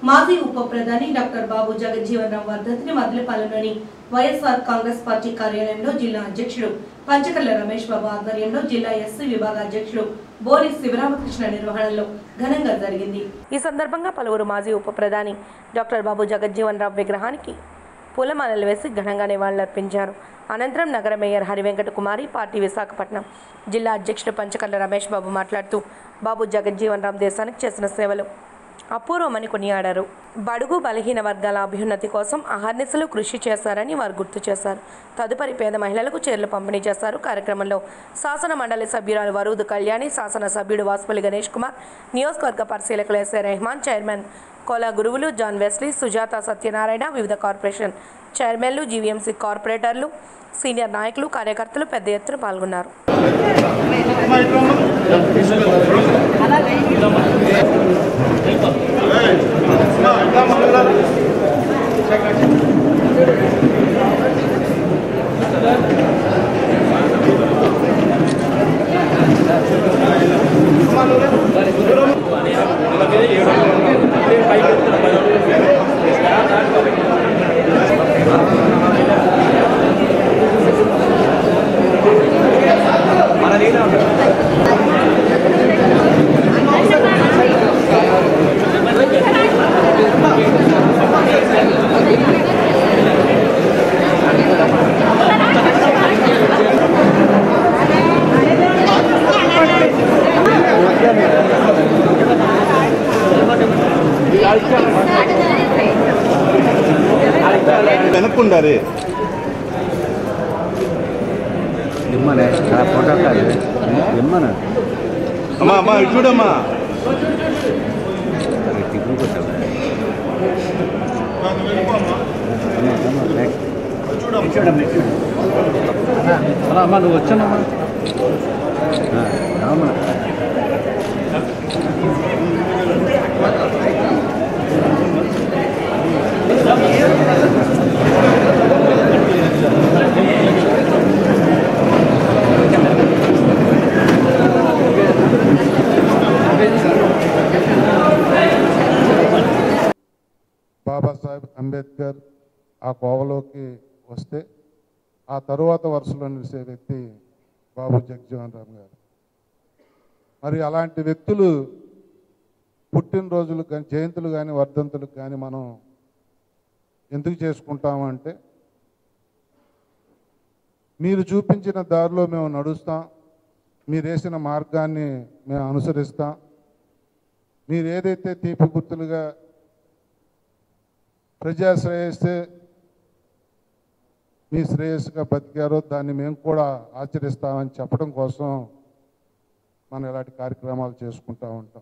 మాజీ ఉప ప్రధాని డాక్టర్ బాబు జగజ్జీవన్ రామ్ వర్ధంతిని మద్దిలపాలెంలోని వైఎస్ఆర్ కాంగ్రెస్ పార్టీ కార్యాలయంలో జిల్లా అధ్యక్షుడు పంచకల్ల రమేష్ బాబు ఆధ్వర్యంలో జిల్లా ఎస్సీ విభాగ అధ్యక్షుడు బోని శివరామకృష్ణ నిర్వహణలో ఘనంగా జరిగింది ఈ సందర్భంగా పలువురు మాజీ ఉప ప్రధాని డాక్టర్ బాబు జగజ్జీవన్ రామ్ విగ్రహానికి పూలమాలలు వేసి ఘనంగా నివాళులర్పించారు అనంతరం నగర మేయర్ హరివెంకట కుమారి పార్టీ విశాఖపట్నం జిల్లా అధ్యక్షుడు పంచకల్ల రమేష్ బాబు మాట్లాడుతూ బాబు జగజ్జీవన్ రామ్ దేశానికి చేసిన సేవలు అపూర్వమని కొనియాడారు బడుగు బలహీన వర్గాల అభ్యున్నతి కోసం అహర్నిశలు కృషి చేశారని వారు గుర్తు చేశారు తదుపరి పేద మహిళలకు చీరలు పంపిణీ చేశారు కార్యక్రమంలో శాసన మండలి సభ్యురాలు వరూదు కళ్యాణి శాసన సభ్యుడు వాసుపల్లి గణేష్ కుమార్ నియోజకవర్గ పరిశీలకులు ఎస్ఏ రెహమాన్ చైర్మన్ కోలా గురువులు జాన్ వెస్లీ సుజాత సత్యనారాయణ వివిధ కార్పొరేషన్ చైర్మన్లు జీవీఎంసీ కార్పొరేటర్లు సీనియర్ నాయకులు కార్యకర్తలు పెద్ద ఎత్తున పాల్గొన్నారు వెనక్కుండాలి ఇమ్మనే ఆ ఫోటో కాదు ఇమ్మను అమ్మా అమ్మా ఇటు చూడమ్మా టిఫిన్ కొట్టావు అమ్మా నువ్వు వచ్చానమ్మా రామా బాబాసాహెబ్ అంబేద్కర్ ఆ కోవలోకి వస్తే ఆ తరువాత వరుసలో నిలిచే వ్యక్తి బాబు జగజీవన్ రామ్ గారు మరి అలాంటి వ్యక్తులు పుట్టినరోజులు కానీ జయంతులు కానీ వర్ధంతులకు కానీ మనం ఎందుకు చేసుకుంటామంటే మీరు చూపించిన దారిలో మేము నడుస్తాం మీరు వేసిన మార్గాన్ని మేము అనుసరిస్తాం మీరు ఏదైతే తీపి గుర్తులుగా ప్రజా శ్రేయస్సే మీ శ్రేయస్సుగా బతికారో దాన్ని మేము కూడా ఆచరిస్తామని చెప్పడం కోసం మనం ఇలాంటి కార్యక్రమాలు చేసుకుంటూ ఉంటాం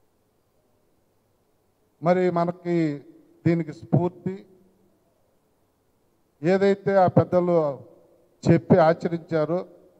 మరి మనకి దీనికి స్ఫూర్తి ఏదైతే ఆ పెద్దలు చెప్పి ఆచరించారో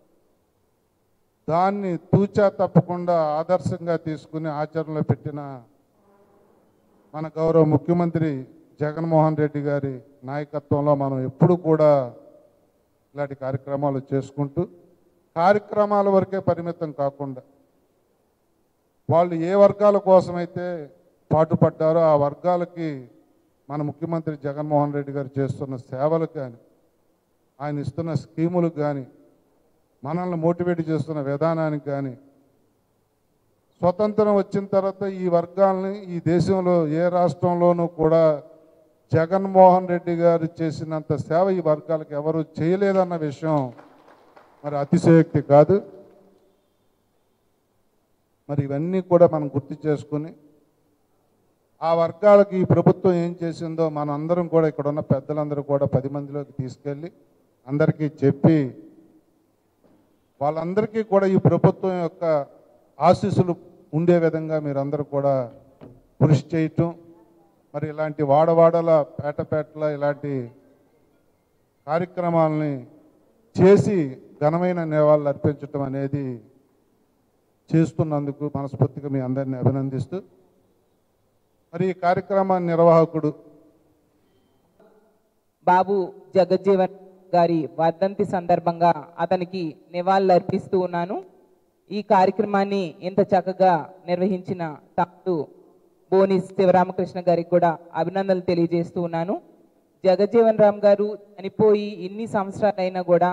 దాన్ని తూచా తప్పకుండా ఆదర్శంగా తీసుకుని ఆచరణలో పెట్టిన మన గౌరవ ముఖ్యమంత్రి జగన్మోహన్ రెడ్డి గారి నాయకత్వంలో మనం ఎప్పుడు కూడా ఇలాంటి కార్యక్రమాలు చేసుకుంటూ కార్యక్రమాల వరకే పరిమితం కాకుండా వాళ్ళు ఏ వర్గాల కోసమైతే పాటుపడ్డారో ఆ వర్గాలకి మన ముఖ్యమంత్రి జగన్మోహన్ రెడ్డి గారు చేస్తున్న సేవలకు కానీ ఆయన ఇస్తున్న స్కీములకు కానీ మనల్ని మోటివేట్ చేస్తున్న విధానానికి కానీ స్వతంత్రం వచ్చిన తర్వాత ఈ వర్గాల్ని ఈ దేశంలో ఏ రాష్ట్రంలోనూ కూడా జగన్మోహన్ రెడ్డి గారు చేసినంత సేవ ఈ వర్గాలకు ఎవరు చేయలేదన్న విషయం మరి అతిశయోక్తి కాదు మరి ఇవన్నీ కూడా మనం గుర్తు చేసుకుని ఆ వర్గాలకు ఈ ప్రభుత్వం ఏం చేసిందో మన అందరం కూడా ఇక్కడ ఉన్న పెద్దలందరూ కూడా పది మందిలోకి తీసుకెళ్ళి అందరికీ చెప్పి వాళ్ళందరికీ కూడా ఈ ప్రభుత్వం యొక్క ఆశీస్సులు ఉండే విధంగా మీరందరూ కూడా కృషి చేయటం మరి ఇలాంటి వాడవాడల పేటపేటల ఇలాంటి కార్యక్రమాలని చేసి ఘనమైన నివాళులు అర్పించటం అనేది చేస్తున్నందుకు మనస్ఫూర్తిగా మీ అందరినీ అభినందిస్తూ మరి ఈ కార్యక్రమ నిర్వాహకుడు బాబు జగజ్జీవన్ గారి వర్ధంతి సందర్భంగా అతనికి నివాళులు అర్పిస్తూ ఉన్నాను ఈ కార్యక్రమాన్ని ఇంత చక్కగా నిర్వహించిన తమ్ముడు బోని శివరామకృష్ణ గారికి కూడా అభినందనలు తెలియజేస్తూ ఉన్నాను జగజ్జీవన్ రామ్ గారు చనిపోయి ఇన్ని సంవత్సరాలైనా కూడా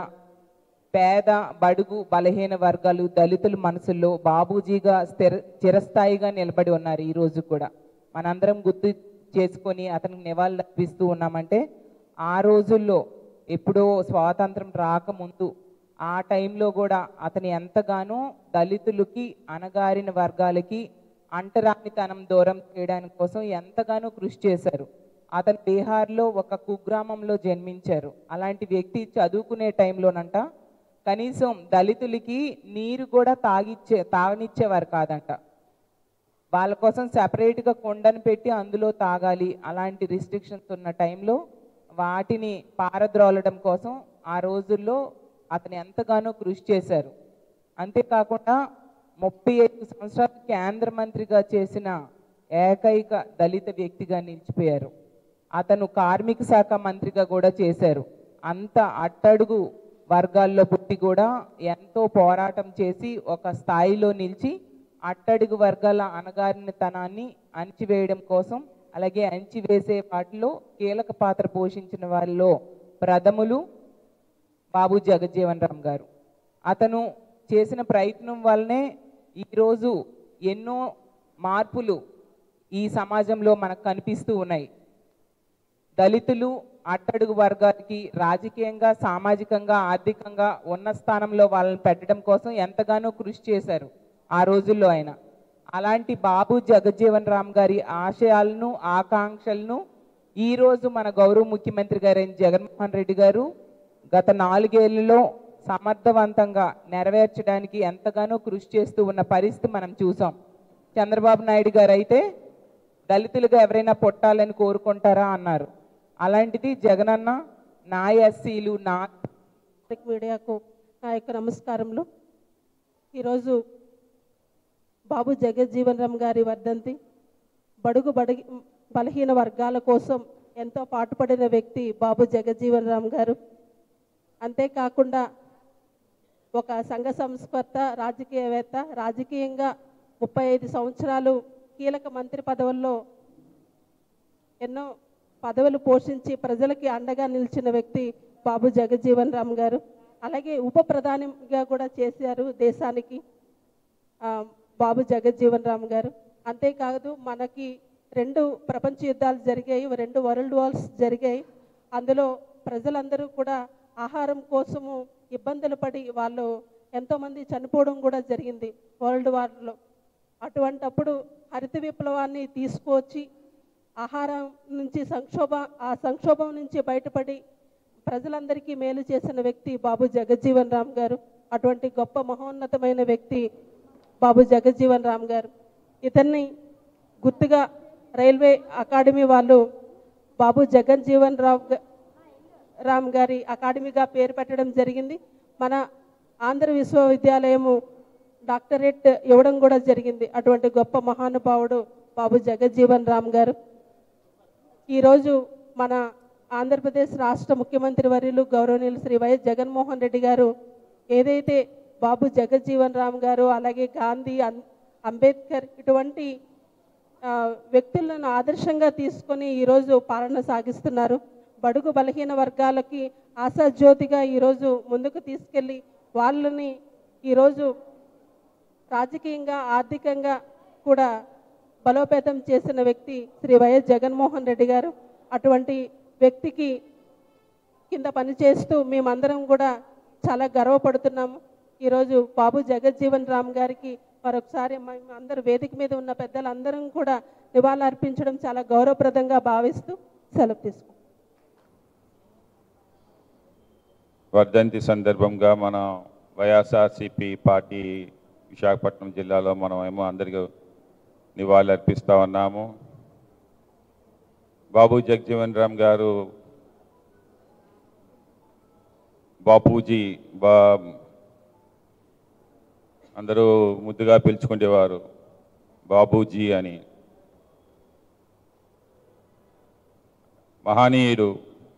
పేద బడుగు బలహీన వర్గాలు దళితుల మనసుల్లో బాబూజీగా స్థిర చిరస్థాయిగా నిలబడి ఉన్నారు ఈ రోజు కూడా మనందరం గుర్తు చేసుకొని అతనికి నివాళులు అర్పిస్తూ ఉన్నామంటే ఆ రోజుల్లో ఎప్పుడో స్వాతంత్రం రాకముందు ఆ టైంలో కూడా అతను ఎంతగానో దళితులకి అణగారిన వర్గాలకి అంటరానితనం దూరం చేయడానికి కోసం ఎంతగానో కృషి చేశారు అతను బీహార్లో ఒక కుగ్రామంలో జన్మించారు అలాంటి వ్యక్తి చదువుకునే టైంలోనంట కనీసం దళితులకి నీరు కూడా తాగిచ్చే తాగనిచ్చేవారు కాదంట వాళ్ళ కోసం సెపరేట్గా కొండను పెట్టి అందులో తాగాలి అలాంటి రిస్ట్రిక్షన్స్ ఉన్న టైంలో వాటిని పారద్రోలడం కోసం ఆ రోజుల్లో అతను ఎంతగానో కృషి చేశారు అంతేకాకుండా ముప్పై ఐదు సంవత్సరాలు కేంద్ర మంత్రిగా చేసిన ఏకైక దళిత వ్యక్తిగా నిలిచిపోయారు అతను కార్మిక శాఖ మంత్రిగా కూడా చేశారు అంత అట్టడుగు వర్గాల్లో పుట్టి కూడా ఎంతో పోరాటం చేసి ఒక స్థాయిలో నిలిచి అట్టడుగు వర్గాల అణగారినతనాన్ని అణిచివేయడం కోసం అలాగే అణిచివేసే వాటిలో కీలక పాత్ర పోషించిన వారిలో ప్రథములు బాబు జగజ్జీవన్ రామ్ గారు అతను చేసిన ప్రయత్నం వల్లనే ఈరోజు ఎన్నో మార్పులు ఈ సమాజంలో మనకు కనిపిస్తూ ఉన్నాయి దళితులు అట్టడుగు వర్గాలకి రాజకీయంగా సామాజికంగా ఆర్థికంగా ఉన్న స్థానంలో వాళ్ళని పెట్టడం కోసం ఎంతగానో కృషి చేశారు ఆ రోజుల్లో ఆయన అలాంటి బాబు జగజ్జీవన్ రామ్ గారి ఆశయాలను ఆకాంక్షలను ఈ రోజు మన గౌరవ ముఖ్యమంత్రి గారైన జగన్మోహన్ రెడ్డి గారు గత నాలుగేళ్లలో సమర్థవంతంగా నెరవేర్చడానికి ఎంతగానో కృషి చేస్తూ ఉన్న పరిస్థితి మనం చూసాం చంద్రబాబు నాయుడు గారు అయితే దళితులుగా ఎవరైనా పుట్టాలని కోరుకుంటారా అన్నారు అలాంటిది జగనన్న నా ఎస్సీలు నా ఎలక్ట్రిక్ మీడియాకు నా యొక్క నమస్కారములు ఈరోజు బాబు జగజ్జీవన్ రామ్ గారి వర్ధంతి బడుగు బడిగి బలహీన వర్గాల కోసం ఎంతో పాటుపడిన వ్యక్తి బాబు జగజ్జీవన్ రామ్ గారు అంతేకాకుండా ఒక సంఘ సంస్కర్త రాజకీయవేత్త రాజకీయంగా ముప్పై ఐదు సంవత్సరాలు కీలక మంత్రి పదవుల్లో ఎన్నో పదవులు పోషించి ప్రజలకి అండగా నిలిచిన వ్యక్తి బాబు జగజ్జీవన్ రామ్ గారు అలాగే ఉప ప్రధానిగా కూడా చేశారు దేశానికి ఆ, బాబు జగజ్జీవన్ రామ్ గారు అంతేకాదు మనకి రెండు ప్రపంచ యుద్ధాలు జరిగాయి రెండు వరల్డ్ వార్స్ జరిగాయి అందులో ప్రజలందరూ కూడా ఆహారం కోసము ఇబ్బందులు పడి వాళ్ళు ఎంతోమంది చనిపోవడం కూడా జరిగింది వరల్డ్ వార్లో అటువంటప్పుడు హరిత విప్లవాన్ని తీసుకువచ్చి ఆహారం నుంచి సంక్షోభ ఆ సంక్షోభం నుంచి బయటపడి ప్రజలందరికీ మేలు చేసిన వ్యక్తి బాబు జగజ్జీవన్ రామ్ గారు అటువంటి గొప్ప మహోన్నతమైన వ్యక్తి బాబు జగజ్జీవన్ రామ్ గారు ఇతన్ని గుర్తుగా రైల్వే అకాడమీ వాళ్ళు బాబు జగజ్జీవన్ రామ్ గా- రామ్ గారి అకాడమీగా పేరు పెట్టడం జరిగింది మన ఆంధ్ర విశ్వవిద్యాలయము డాక్టరేట్ ఇవ్వడం కూడా జరిగింది అటువంటి గొప్ప మహానుభావుడు బాబు జగజ్జీవన్ రామ్ గారు ఈరోజు మన ఆంధ్రప్రదేశ్ రాష్ట్ర ముఖ్యమంత్రి వర్యులు గౌరవనీయులు శ్రీ వైఎస్ జగన్మోహన్ రెడ్డి గారు ఏదైతే బాబు జగజ్జీవన్ రామ్ గారు అలాగే గాంధీ అం- అంబేద్కర్ ఇటువంటి ఆ, వ్యక్తులను ఆదర్శంగా తీసుకొని ఈరోజు పాలన సాగిస్తున్నారు బడుగు బలహీన వర్గాలకి ఆశాజ్యోతిగా ఈరోజు ముందుకు తీసుకెళ్ళి వాళ్ళని ఈరోజు రాజకీయంగా ఆర్థికంగా కూడా బలోపేతం చేసిన వ్యక్తి శ్రీ వైఎస్ జగన్మోహన్ రెడ్డి గారు అటువంటి వ్యక్తికి కింద పనిచేస్తూ మేమందరం కూడా చాలా గర్వపడుతున్నాము ఈరోజు బాబు జగజ్జీవన్ రామ్ గారికి మరొకసారి మేము అందరూ వేదిక మీద ఉన్న పెద్దలందరం కూడా నివాళులర్పించడం చాలా గౌరవప్రదంగా భావిస్తూ సెలవు తీసుకుంటాం వర్ధంతి సందర్భంగా మన వైఎస్ఆర్సిపి పార్టీ విశాఖపట్నం జిల్లాలో మనం ఏమో అందరికీ నివాళులు అర్పిస్తూ ఉన్నాము బాబు జగజీవన్ రామ్ గారు బాపూజీ బా అందరూ ముద్దుగా పిలుచుకునేవారు బాబూజీ అని మహనీయుడు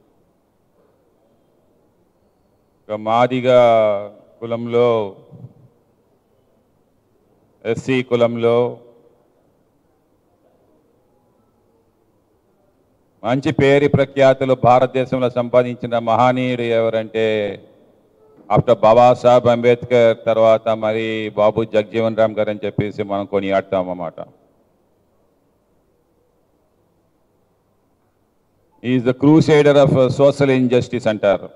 ఒక మాదిగా కులంలో ఎస్సీ కులంలో మంచి పేరు ప్రఖ్యాతులు భారతదేశంలో సంపాదించిన మహనీయుడు ఎవరంటే ఆఫ్టర్ బాబాసాహెబ్ అంబేద్కర్ తర్వాత మరి బాబు జగజీవన్ రామ్ గారు అని చెప్పేసి మనం కొనియాడతాం అన్నమాట is the crusader of social injustice అంటారు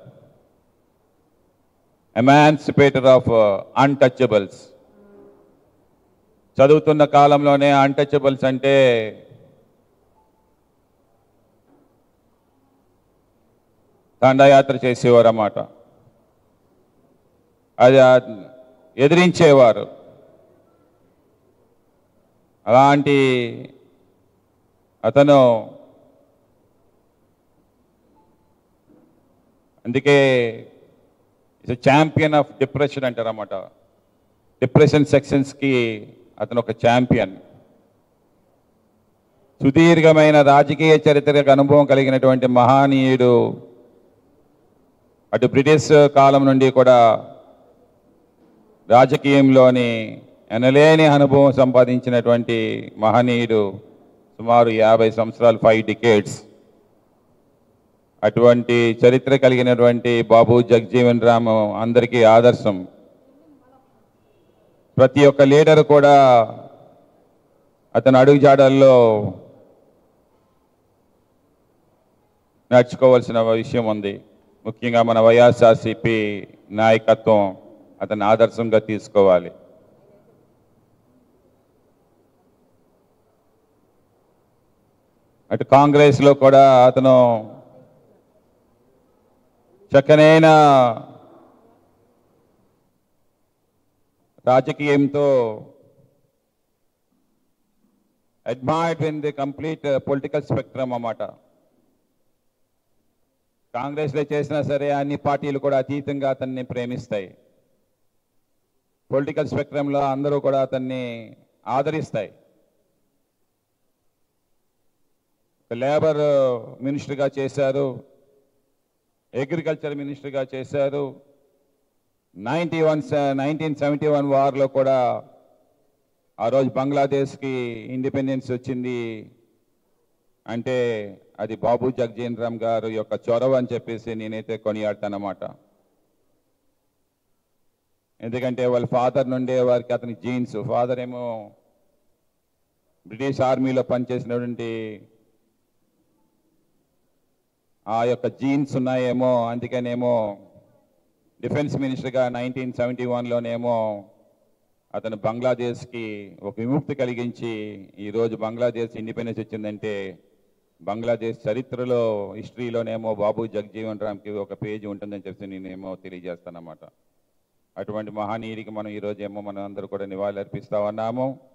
ఎమాన్సిపేటర్ ఆఫ్ అన్టచబుల్స్ చదువుతున్న కాలంలోనే అన్టచబుల్స్ అంటే దండయాత్ర చేసేవారు అన్నమాట అది ఆ ఎదిరించేవారు అలాంటి అతను అందుకే ఇస్ ఛాంపియన్ ఆఫ్ డిప్రెషన్ అంటారన్నమాట డిప్రెషన్ సెక్షన్స్కి అతను ఒక ఛాంపియన్ సుదీర్ఘమైన రాజకీయ చరిత్రకు అనుభవం కలిగినటువంటి మహనీయుడు అటు బ్రిటిష్ కాలం నుండి కూడా రాజకీయంలోని ఎనలేని అనుభవం సంపాదించినటువంటి మహనీయుడు సుమారు యాభై సంవత్సరాలు ఫైవ్ డికేడ్స్ అటువంటి చరిత్ర కలిగినటువంటి బాబు జగజీవన్ రామ్ అందరికీ ఆదర్శం ప్రతి ఒక్క లీడర్ కూడా అతని అడుగుజాడల్లో నడుచుకోవాల్సిన విషయం ఉంది ముఖ్యంగా మన వైఎస్ఆర్సిపి నాయకత్వం అతన్ని ఆదర్శంగా తీసుకోవాలి అటు కాంగ్రెస్లో కూడా అతను చక్కనైన రాజకీయంతో admired in the complete political spectrum అన్నమాట కాంగ్రెస్లో చేసినా సరే అన్ని పార్టీలు కూడా అతీతంగా అతన్ని ప్రేమిస్తాయి పొలిటికల్ స్పెక్ట్రంలో అందరూ కూడా అతన్ని ఆదరిస్తాయి లేబర్ మినిస్టర్గా చేశారు అగ్రికల్చర్ మినిస్టర్గా చేశారు ninety one nineteen seventy one వార్లో కూడా ఆ రోజు బంగ్లాదేశ్కి ఇండిపెండెన్స్ వచ్చింది అంటే అది బాబు జగజీవన్ రామ్ గారు యొక్క చొరవ అని చెప్పేసి నేనైతే కొనియాడతానమాట ఎందుకంటే వాళ్ళ ఫాదర్ నుండే వారికి అతని జీన్స్ ఫాదర్ ఏమో బ్రిటిష్ ఆర్మీలో పనిచేసినటువంటి ఆ యొక్క జీన్స్ ఉన్నాయేమో అందుకనేమో డిఫెన్స్ మినిస్టర్గా నైన్టీన్ సెవెంటీ వన్లోనేమో అతను బంగ్లాదేశ్కి ఒక విముక్తి కలిగించి ఈరోజు బంగ్లాదేశ్ ఇండిపెండెన్స్ వచ్చిందంటే బంగ్లాదేశ్ చరిత్రలో హిస్టరీలోనేమో బాబు జగజీవన్ రామ్కి ఒక పేజీ ఉంటుందని చెప్పి నేనేమో తెలియజేస్తానన్నమాట అటువంటి మహనీయుడికి మనం ఈరోజు ఏమో మనం అందరూ కూడా నివాళులు అర్పిస్తా ఉన్నాము